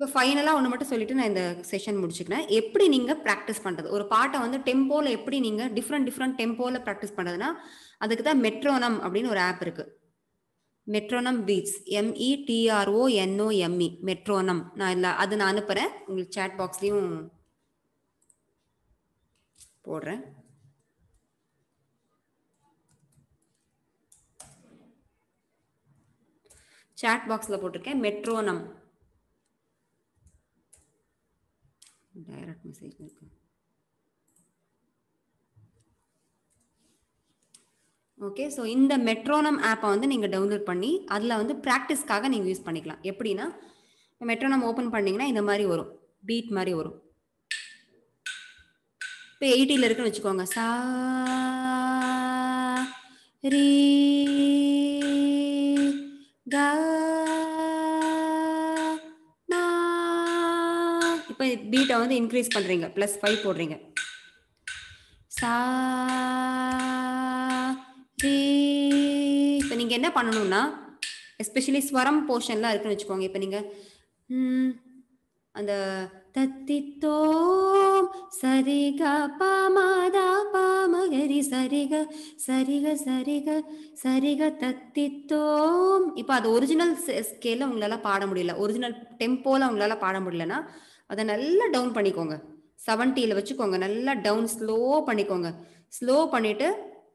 இப்போ ஃபைனலாக ஒன்று மட்டும் சொல்லிட்டு நான் இந்த செஷன் முடிச்சுக்கிறேன் எப்படி நீங்கள் ப்ராக்டிஸ் பண்ணுறது ஒரு பாட்டை வந்து டெம்போவில் எப்படி நீங்கள் டிஃப்ரெண்ட் டிஃப்ரெண்ட் டெம்போவில் ப்ராக்டிஸ் பண்ணுறதுன்னா அதுக்கு தான் மெட்ரோனம் அப்படின்னு ஒரு ஆப் இருக்குது metronome beats M E T R O N O M E metronome நான் இல்லை அது நான் அனுப்புகிறேன் உங்களுக்கு சேட் பாக்ஸ்லேயும் போடுறேன் சேட் பாக்ஸில் போட்டிருக்கேன் மெட்ரோனம் டைரக்ட் மெசேஜ் இருக்கு ஓகே ஸோ இந்த மெட்ரோனம் ஆப்பை வந்து நீங்கள் டவுன்லோட் பண்ணி அதில் வந்து ப்ராக்டிஸ்க்காக நீங்கள் யூஸ் பண்ணிக்கலாம் எப்படின்னா மெட்ரோனம் ஓப்பன் பண்ணிங்கன்னா இந்த மாதிரி வரும் பீட் மாதிரி வரும் இப்போ எயிட்டியில் இருக்குன்னு வச்சுக்கோங்க சா ரீ கா மா இப்போ பீட்டை வந்து இன்க்ரீஸ் பண்ணுறீங்க ப்ளஸ் ஃபைவ் போடுறீங்க சா ரீ இப்போ நீங்கள் என்ன பண்ணணும்னா எஸ்பெஷலி ஸ்வரம் போர்ஷன்லாம் இருக்குன்னு வச்சுக்கோங்க இப்போ நீங்கள் அந்த தத்தித்தோம் சரிக பாமாதா பாமகரி சரிக சரிக சரிக சரிக தத்தித்தோம் இப்போ அது ஒரிஜினல் ஸ்கேலில் உங்களால் பாட முடியல ஒரிஜினல் டெம்போவில் உங்களால் பாட முடியலன்னா அதை நல்லா டவுன் பண்ணிக்கோங்க செவன்ட்டியில் வச்சுக்கோங்க நல்லா டவுன் ஸ்லோ பண்ணிக்கோங்க ஸ்லோ பண்ணிட்டு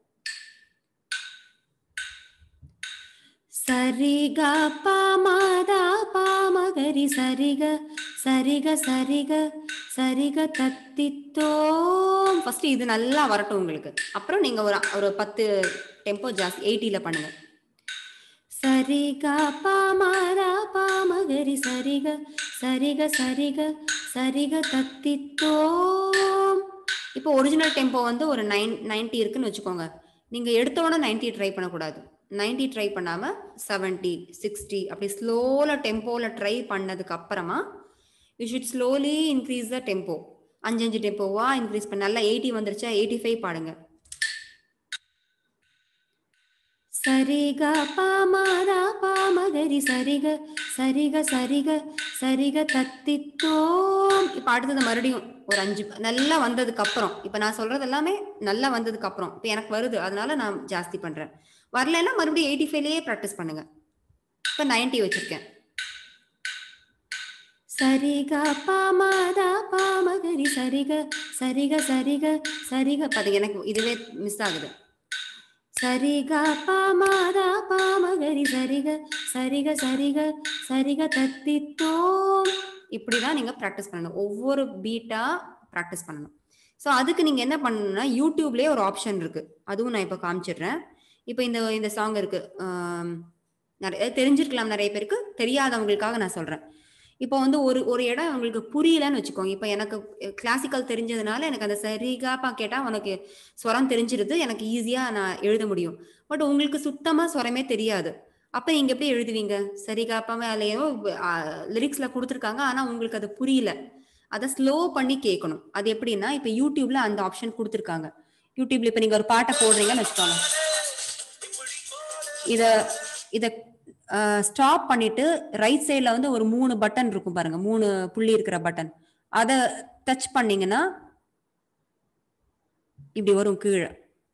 சரிக பாமாதா பாமகரி சரிக சரிக சரிக சரிக தத்தித்தோம் ஃபர்ஸ்ட் இது நல்லா வரட்டும் உங்களுக்கு அப்புறம் நீங்க ஒரு ஒரு பத்து டெம்போ ஜாஸ்தி எயிட்டியில் பண்ணுங்க சரிக பாமாதா பாமகரி சரிக சரிக சரிக சரிக தத்தித்தோம் இப்போ ஒரிஜினல் டெம்போ வந்து ஒரு நைன் நைன்ட்டி இருக்குன்னு வச்சுக்கோங்க நீங்கள் எடுத்த உடனே நைன்ட்டி ட்ரை பண்ணக்கூடாது நைன்ட்டி ட்ரை பண்ணாமல் செவன்ட்டி சிக்ஸ்டி அப்படி ஸ்லோவில் டெம்போவில் ட்ரை பண்ணதுக்கு அப்புறமா you should slowly increase the tempo அஞ்சு அஞ்சு டெம்போவா இன்க்ரீஸ் பண்ண நல்லா எயிட்டி வந்துருச்சா எயிட்டி ஃபைவ் பாடுங்க சரிக பாமாதா பாமகரி சரிக சரிக சரிக சரிக தத்தித்தோம் இப்போ அடுத்தது மறுபடியும் ஒரு அஞ்சு நல்லா வந்ததுக்கு அப்புறம் இப்போ நான் சொல்றது எல்லாமே நல்லா வந்ததுக்கு அப்புறம் இப்போ எனக்கு வருது அதனால நான் ஜாஸ்தி பண்றேன் வரலன்னா மறுபடியும் எயிட்டி ஃபைவ்லயே ப்ராக்டிஸ் பண்ணுங்க இப்போ நைன்டி வச்சிருக்கேன் சரிக பாமாதா பாமகரி சரிக சரிக சரிக சரிக பாத்தீங்க எனக்கு இதுவே மிஸ் ஆகுது சரிக பாமாதா பாமகரி சரிக சரிக சரிக சரிக தத்தித்தோம் இப்படிதான் நீங்க ப்ராக்டிஸ் பண்ணணும் ஒவ்வொரு பீட்டா ப்ராக்டிஸ் பண்ணணும் ஸோ அதுக்கு நீங்க என்ன பண்ணணும்னா யூடியூப்லயே ஒரு ஆப்ஷன் இருக்கு அதுவும் நான் இப்போ காமிச்சிடுறேன் இப்போ இந்த இந்த சாங் இருக்கு நிறைய தெரிஞ்சிருக்கலாம் நிறைய பேருக்கு தெரியாதவங்களுக்காக நான் சொல்றேன் இப்போ வந்து ஒரு ஒரு இடம் உங்களுக்கு புரியலன்னு வச்சுக்கோங்க இப்போ எனக்கு கிளாசிக்கல் தெரிஞ்சதுனால எனக்கு அந்த சரிகாப்பா கேட்டால் உனக்கு ஸ்வரம் தெரிஞ்சிருது எனக்கு ஈஸியாக நான் எழுத முடியும் பட் உங்களுக்கு சுத்தமாக ஸ்வரமே தெரியாது அப்போ நீங்கள் எப்படி எழுதுவீங்க சரிகாப்பாவே அதுலையோ லிரிக்ஸில் கொடுத்துருக்காங்க ஆனால் உங்களுக்கு அது புரியல அதை ஸ்லோ பண்ணி கேட்கணும் அது எப்படின்னா இப்போ யூடியூப்ல அந்த ஆப்ஷன் கொடுத்துருக்காங்க யூடியூப்ல இப்போ நீங்கள் ஒரு பாட்டை போடுறீங்கன்னு வச்சுக்கோங்க இதை இதை ஸ்டாப் பண்ணிட்டு ரைட் சைடில் வந்து ஒரு மூணு பட்டன் இருக்கும் பாருங்க மூணு புள்ளி இருக்கிற பட்டன் அதை டச் பண்ணீங்கன்னா இப்படி வரும் கீழே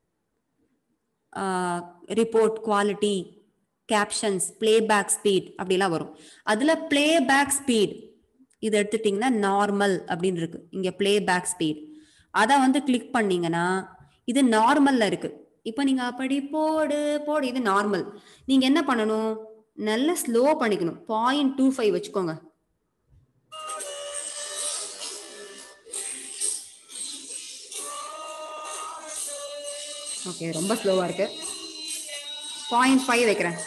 report quality captions playback speed அப்படிலாம் வரும் அதில் பிளேபேக் ஸ்பீட் இது எடுத்துட்டிங்கன்னா நார்மல் அப்படின்னு இருக்கு இங்கே பிளேபேக் ஸ்பீட் அதை வந்து கிளிக் பண்ணீங்கன்னா இது நார்மல்ல இருக்கு இப்போ நீங்க அப்படி போடு போடு இது நார்மல் நீங்க என்ன பண்ணணும் நல்லா ஸ்லோ பண்ணிக்கணும் பாயிண்ட் டூ ஃபைவ் வச்சுக்கோங்க ஓகே ரொம்ப ஸ்லோவா இருக்கு பாயிண்ட் ஃபைவ் வைக்கிறேன்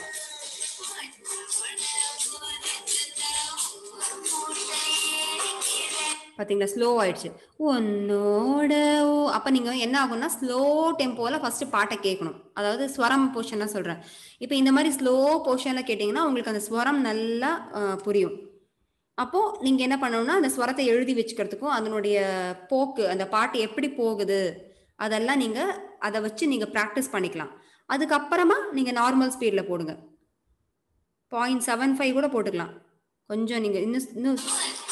பார்த்தீங்களா ஸ்லோ ஆயிடுச்சு உன்னோட ஓ அப்போ நீங்கள் என்ன ஆகும்னா ஸ்லோ டெம்போவில் ஃபஸ்ட்டு பாட்டை கேட்கணும் அதாவது ஸ்வரம் போர்ஷன்லாம் சொல்கிறேன் இப்போ இந்த மாதிரி ஸ்லோ போர்ஷனில் கேட்டிங்கன்னா உங்களுக்கு அந்த ஸ்வரம் நல்லா புரியும் அப்போது நீங்கள் என்ன பண்ணணும்னா அந்த ஸ்வரத்தை எழுதி வச்சுக்கிறதுக்கும் அதனுடைய போக்கு அந்த பாட்டு எப்படி போகுது அதெல்லாம் நீங்கள் அதை வச்சு நீங்கள் ப்ராக்டிஸ் பண்ணிக்கலாம் அதுக்கப்புறமா நீங்கள் நார்மல் ஸ்பீடில் போடுங்க பாயிண்ட் செவன் ஃபைவ் கூட போட்டுக்கலாம் கொஞ்சம் நீங்கள் இன்னும் இன்னும்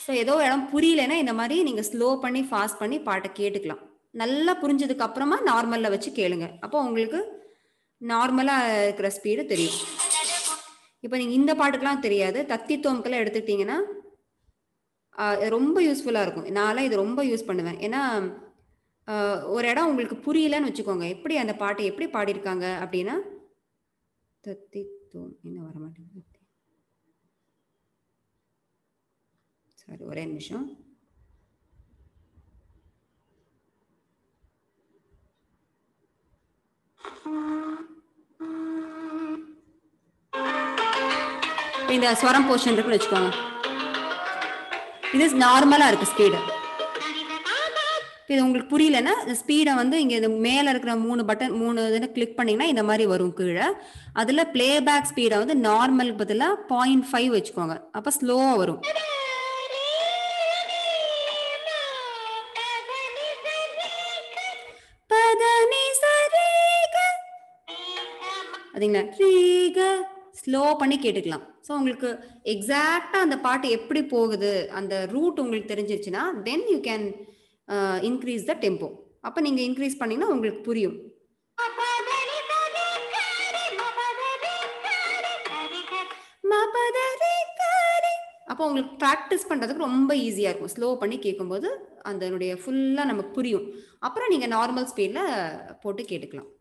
ஸோ ஏதோ இடம் புரியலைன்னா இந்த மாதிரி நீங்க ஸ்லோ பண்ணி ஃபாஸ்ட் பண்ணி பாட்டை கேட்டுக்கலாம் நல்லா புரிஞ்சதுக்கு அப்புறமா நார்மல்ல வச்சு கேளுங்க அப்போ உங்களுக்கு நார்மலா இருக்கிற ஸ்பீடு தெரியும் இப்போ நீங்க இந்த பாட்டுக்கெல்லாம் தெரியாது தத்தித்துவம்க்கெல்லாம் எடுத்துக்கிட்டீங்கன்னா ஆஹ் ரொம்ப யூஸ்ஃபுல்லா இருக்கும் நான்லாம் இது ரொம்ப யூஸ் பண்ணுவேன் ஏன்னா ஆஹ் ஒரு இடம் உங்களுக்கு புரியலன்னு வச்சுக்கோங்க எப்படி அந்த பாட்டு எப்படி பாடியிருக்காங்க அப்படின்னா தத்தித்துவம் என்ன வர மாட்டேங்குது சாரி ஒரே நிமிஷம் இப்ப இந்த ஸ்வரம் போர்ஷன் இருக்குன்னு வச்சுக்கோங்க இது நார்மலா இருக்கு ஸ்பீடு இது உங்களுக்கு புரியலன்னா ஸ்பீடை வந்து இங்க இந்த மேல இருக்கிற மூணு பட்டன் மூணு இதில் கிளிக் பண்ணீங்கன்னா இந்த மாதிரி வரும் கீழே அதுல பிளேபேக் ஸ்பீடை வந்து நார்மல் பதிலா பாயிண்ட் ஃபைவ் வச்சுக்கோங்க அப்ப ஸ்லோவா வரும் பதனி சரிக அதுங்களா ரீக ஸ்லோ பண்ணி கேட்டுக்கலாம் ஸோ உங்களுக்கு எக்ஸாக்டாக அந்த பாட்டு எப்படி போகுது அந்த ரூட் உங்களுக்கு தெரிஞ்சிருச்சுன்னா then you can increase the tempo அப்போ நீங்கள் இன்க்ரீஸ் பண்ணீங்கன்னா உங்களுக்கு புரியும் அப்போ உங்களுக்கு ப்ராக்டிஸ் பண்ணுறதுக்கு ரொம்ப ஈஸியாக இருக்கும் ஸ்லோ பண்ணி கேட்கும்போது அதனுடைய ஃபுல்லாக நமக்கு புரியும் அப்புறம் நீங்கள் நார்மல் ஸ்பீடில் போட்டு கேட்டுக்கலாம்